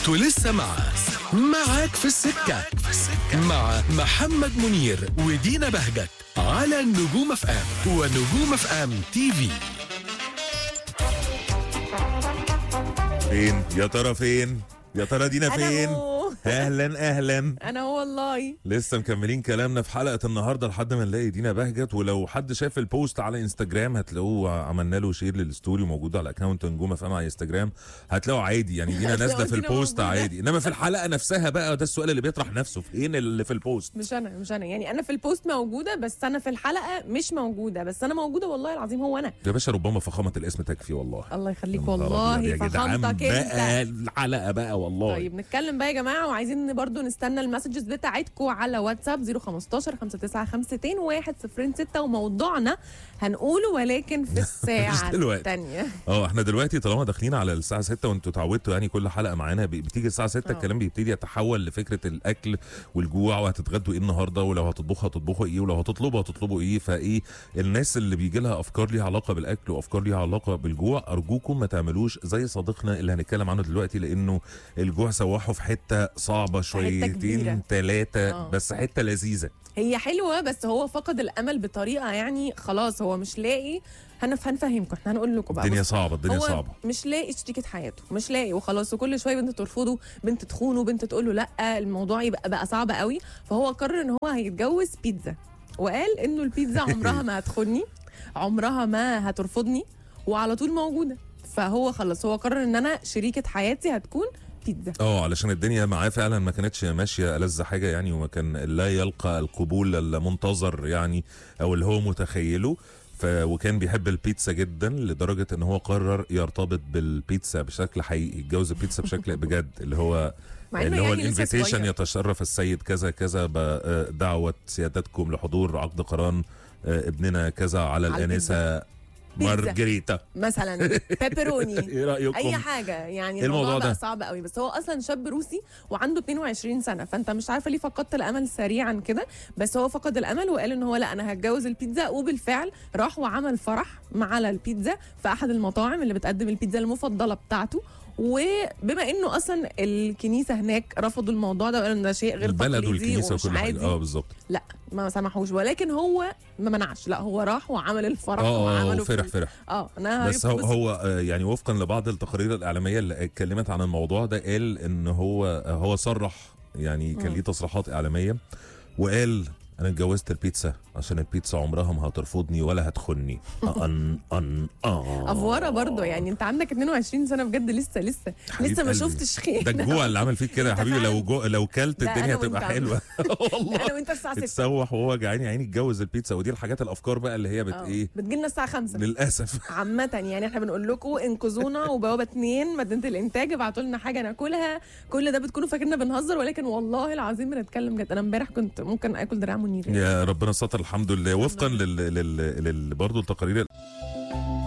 انتوا لسه مع معاك في السكة مع محمد منير ودينا بهجت على النجوم اف ام ونجوم اف ام تي في فين يا ترى فين يا ترى دينا أنا فين هو. اهلا اهلا انا هو والله لسه مكملين كلامنا في حلقه النهارده لحد ما نلاقي دينا بهجت ولو حد شاف البوست على انستجرام هتلاقوه عملنا له شير للستوري موجود على اكونت نجوم فام على انستجرام هتلاقوا عادي يعني دينا هتلاقوا نازله في دينا البوست موجودة. عادي انما في الحلقه نفسها بقى ده السؤال اللي بيطرح نفسه فين اللي في البوست مش انا مش انا يعني انا في البوست موجوده بس انا في الحلقه مش موجوده بس انا موجوده والله العظيم هو انا يا باشا ربما فخامه الاسم تكفي والله الله يا يخليك نهار أبيض والله يا جدعان فخامتك بقى انت الحلقه بقى والله طيب نتكلم بقى يا جماعه وعايزين برضو نستنى المسجز بتاعتكم على واتساب 015 5952 106 وموضوعنا هنقوله ولكن في الساعه دلوقتي. الثانيه اه احنا دلوقتي طالما داخلين على الساعه 6 وانتوا اتعودتوا يعني كل حلقه معانا بي- بتيجي الساعه 6 اه. الكلام بيبتدي يتحول لفكره الاكل والجوع وهتتغدوا ايه النهارده ولو هتطبخوا هتطبخوا ايه ولو هتطلبوا هتطلبوا ايه فايه الناس اللي بيجي لها افكار ليها علاقه بالاكل وافكار ليها علاقه بالجوع ارجوكم ما تعملوش زي صديقنا اللي هنتكلم عنه دلوقتي لانه الجوع سوحه في حته صعبه شويتين كبيرة. ثلاثه اه. بس حته لذيذه هي حلوه بس هو فقد الامل بطريقه يعني خلاص هو مش لاقي هنف هنفهمكم احنا هنقول لكم بقى الدنيا بص، صعبه الدنيا هو صعبه مش لاقي شريكة حياته مش لاقي وخلاص وكل شويه بنت ترفضه بنت تخونه بنت تقول له لا الموضوع يبقى بقى صعب قوي فهو قرر ان هو هيتجوز بيتزا وقال انه البيتزا عمرها ما هتخوني عمرها ما هترفضني وعلى طول موجوده فهو خلاص هو قرر ان انا شريكة حياتي هتكون بيتزا اه علشان الدنيا معاه فعلا ما كانتش ماشيه ألذ حاجه يعني وما كان لا يلقى القبول المنتظر يعني او اللي هو متخيله ف وكان بيحب البيتزا جدا لدرجه ان هو قرر يرتبط بالبيتزا بشكل حقيقي يتجوز البيتزا بشكل بجد اللي هو مع إنه اللي هو يعني لسه الانفيتيشن صغير. يتشرف السيد كذا كذا بدعوه سيادتكم لحضور عقد قران آه، ابننا كذا على على الانسه بيتزا. مارجريتا مثلا بيبروني ايه رايكم اي حاجه يعني إيه الموضوع الموضوع ده؟ بقى صعب قوي بس هو اصلا شاب روسي وعنده 22 سنه فانت مش عارفه ليه فقدت الامل سريعا كده بس هو فقد الامل وقال ان هو لا انا هتجوز البيتزا وبالفعل راح وعمل فرح مع على البيتزا في احد المطاعم اللي بتقدم البيتزا المفضله بتاعته وبما انه اصلا الكنيسه هناك رفضوا الموضوع ده وقالوا ان ده شيء غير البلد تقليدي والكنيسه ومش وكل حاجه عادي اه بالظبط لا ما سمحوش ولكن هو ما منعش لا هو راح وعمل الفرح اه اه وعمله فرح في- فرح اه انا بس هو هيبقى- هو آه، يعني وفقا لبعض التقارير الاعلاميه اللي اتكلمت عن الموضوع ده قال ان هو آه، هو صرح يعني كان مم. ليه تصريحات اعلاميه وقال انا اتجوزت البيتزا عشان البيتزا عمرها ما هترفضني ولا هتخني ان ان اه افوره برضه يعني انت عندك 22 سنه بجد لسه لسه حبيب لسه ما قلبي. شفتش خير ده الجوع اللي عمل فيك كده يا أنت حبيبي لو فعلا- جو لو كلت ده الدنيا أنا هتبقى وأنت حلوه والله انا وانت الساعه 6 اتسوح وهو جعان يا عيني اتجوز البيتزا ودي الحاجات الافكار بقى اللي هي بت ايه بتجي لنا الساعه 5 للاسف عامة يعني احنا بنقول لكم انقذونا وبوابة اتنين مدينة الانتاج ابعتوا لنا حاجة ناكلها كل ده بتكونوا فاكريننا بنهزر ولكن والله العظيم بنتكلم جد انا امبارح كنت ممكن اكل دراع منير يا ربنا ستر الحمد لله وفقا لل, لل... لل... برضه التقارير